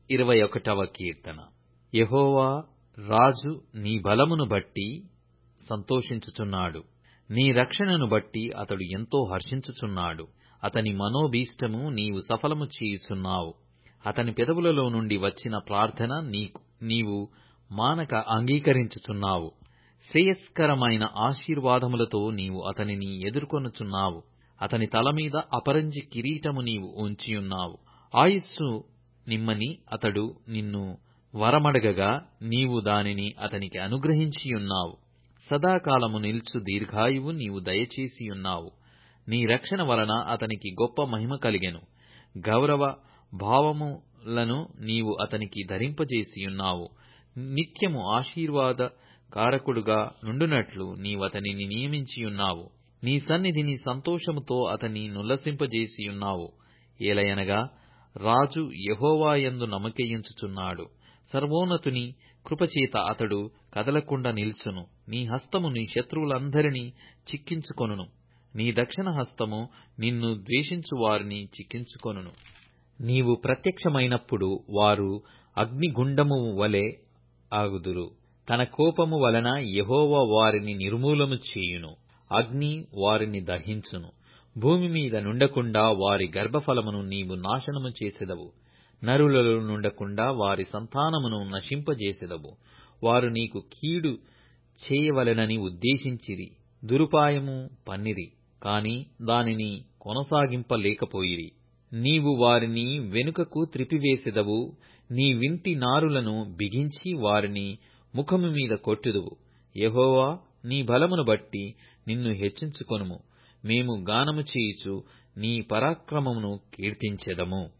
ఇరవై ఒకటవ కీర్తన యెహోవా రాజు నీ బలమును బట్టి సంతోషించుచున్నాడు నీ రక్షణను బట్టి అతడు ఎంతో హర్షించుచున్నాడు అతని మనోభీష్టము నీవు సఫలము చేయుచున్నావు అతని పెదవులలో నుండి వచ్చిన ప్రార్థన నీకు నీవు మానక అంగీకరించుచున్నావు శ్రేయస్కరమైన ఆశీర్వాదములతో నీవు అతనిని ఎదుర్కొనుచున్నావు అతని తల మీద అపరంజి కిరీటము నీవు ఉంచియున్నావు ఆయుస్సు నిమ్మని అతడు నిన్ను వరమడగగా నీవు దానిని అతనికి అనుగ్రహించియున్నావు సదాకాలము నిల్చు దీర్ఘాయువు నీవు దయచేసియున్నావు నీ రక్షణ వలన అతనికి గొప్ప మహిమ కలిగెను గౌరవ భావములను నీవు అతనికి ధరింపజేసియున్నావు నిత్యము ఆశీర్వాద కారకుడుగా నుండునట్లు నీవతనిని నియమించియున్నావు నీ సన్నిధిని సంతోషముతో అతని నుల్లసింపజేసియున్నావు ఏలయనగా రాజు యెహోవాయందు నమ్మకయుంచుచున్నాడు సర్వోన్నతుని కృపచేత అతడు కదలకుండా నిల్చును నీ హస్తము నీ శత్రువులందరినీ చిక్కించుకొనును నీ దక్షిణ హస్తము నిన్ను ద్వేషించు వారిని చిక్కించుకొనును నీవు ప్రత్యక్షమైనప్పుడు వారు అగ్నిగుండము వలె ఆగుదురు తన కోపము వలన యెహోవా వారిని నిర్మూలము చేయును అగ్ని వారిని దహించును భూమి మీద నుండకుండా వారి గర్భఫలమును నీవు నాశనము చేసెదవు నరులలో నుండకుండా వారి సంతానమును నశింపజేసెదవు వారు నీకు కీడు చేయవలెనని ఉద్దేశించిరి దురుపాయము పన్నిరి కాని దానిని కొనసాగింపలేకపోయిరి నీవు వారిని వెనుకకు త్రిపివేసెదవు నీ వింటి నారులను బిగించి వారిని ముఖము మీద కొట్టుదువు యెహోవా నీ బలమును బట్టి నిన్ను హెచ్చించుకొనుము మేము గానము చేయుచు నీ పరాక్రమమును కీర్తించెదము